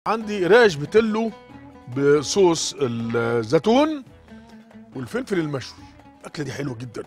عندي ريش بتلو بصوص الزيتون والفلفل المشوي الاكله دي حلوه جدا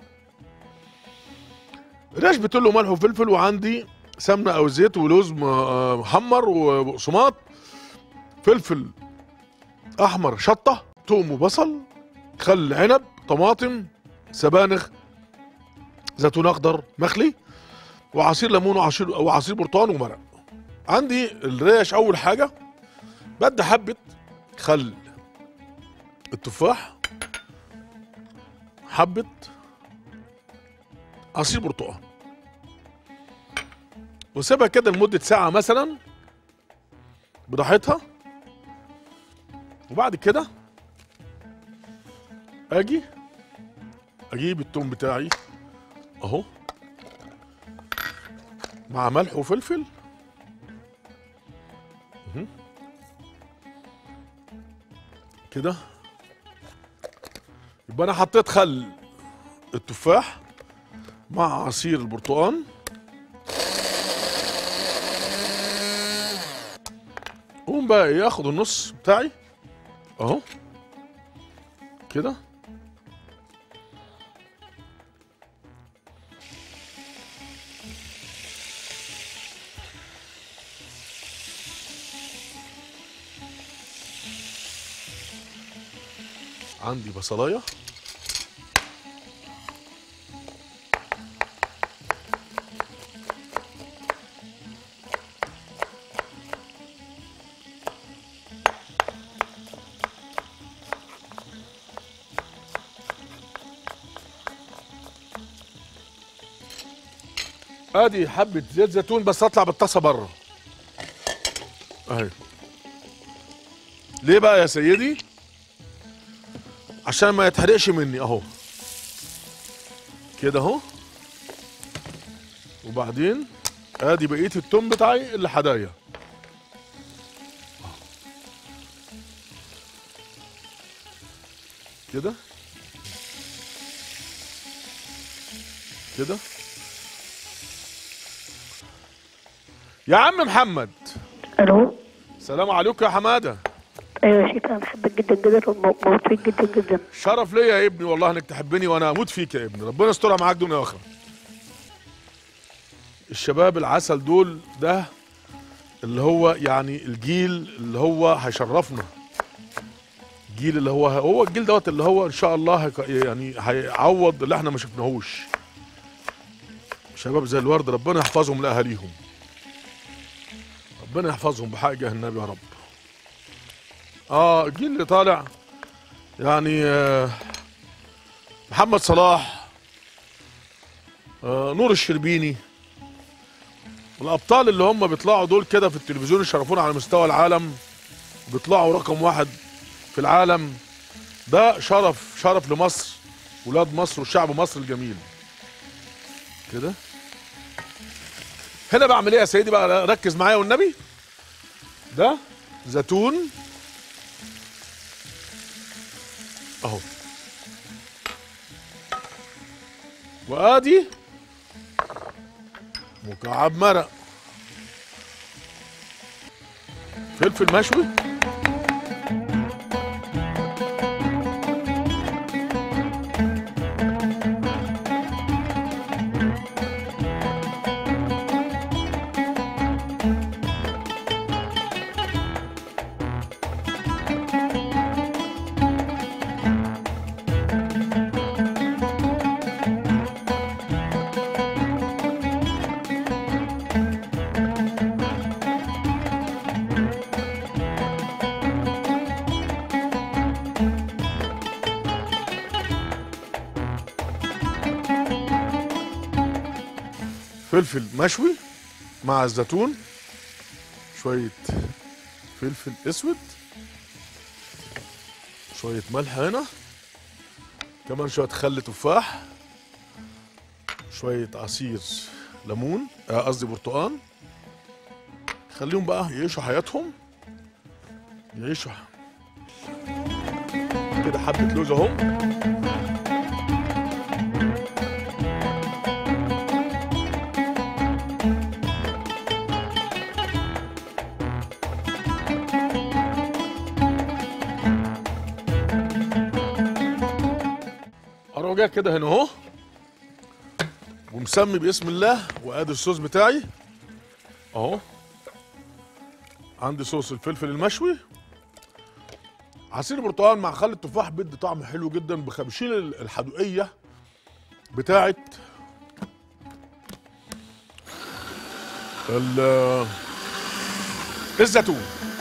ريش بتلو ملح وفلفل وعندي سمنه او زيت ولوز م- محمر وبقسماط فلفل احمر شطه توم وبصل خل عنب طماطم سبانخ زيتون اخضر مخلي وعصير ليمون وعصير وعصير برتقال ومرق عندي الريش اول حاجه بدي حبه خل التفاح حبه عصير برتقال وسيبها كده لمده ساعه مثلا براحتها وبعد كده اجي اجيب التوم بتاعي اهو مع ملح وفلفل مهم. كده يبقى انا حطيت خل التفاح مع عصير البرتقال قوم بقى ياخد النص بتاعي اهو كده عندي بصلايه ادي حبه زيت زيتون بس اطلع بالطاسه بره اهي ليه بقى يا سيدي عشان ما يتحرقش مني اهو كده اهو وبعدين ادي بقيه التوم بتاعي اللي حدايا كده كده يا عم محمد الو سلام عليكم يا حماده ايوه يا شيخ انا بحبك جدا جدا ومبسوط جدا جدا شرف ليا يا ابني والله انك تحبني وانا اموت فيك يا ابني ربنا يسترها معاك دنيا واخره الشباب العسل دول ده اللي هو يعني الجيل اللي هو هيشرفنا الجيل اللي هو هو الجيل دوت اللي هو ان شاء الله هيك- يعني هيعوض اللي احنا ما شفناهوش شباب زي الورد ربنا يحفظهم لاهاليهم ربنا يحفظهم بحق جاه النبي يا رب اه الجيل اللي طالع يعني آه، محمد صلاح آه، نور الشربيني الابطال اللي هم بيطلعوا دول كده في التلفزيون يشرفونا على مستوى العالم بيطلعوا رقم واحد في العالم ده شرف شرف لمصر ولاد مصر وشعب مصر الجميل كده هنا بعمل ايه يا سيدي بقى ركز معايا والنبي ده زيتون اهو وادي مكعب مرق فلفل مشوي فلفل مشوي مع الزيتون شوية فلفل اسود شوية ملح هنا كمان شوية خل تفاح شوية عصير ليمون آه، قصدي برتقال خليهم بقى يعيشوا حياتهم يعيشوا كده حبة لوز اهو اهو جاي كده هنا اهو ومسمي باسم الله وادي الصوص بتاعي اهو عندي صوص الفلفل المشوي عصير برتقال مع خل التفاح بيدي طعم حلو جدا بخ- بشيل ال- الحدوقيه بتاعت ال- الزيتون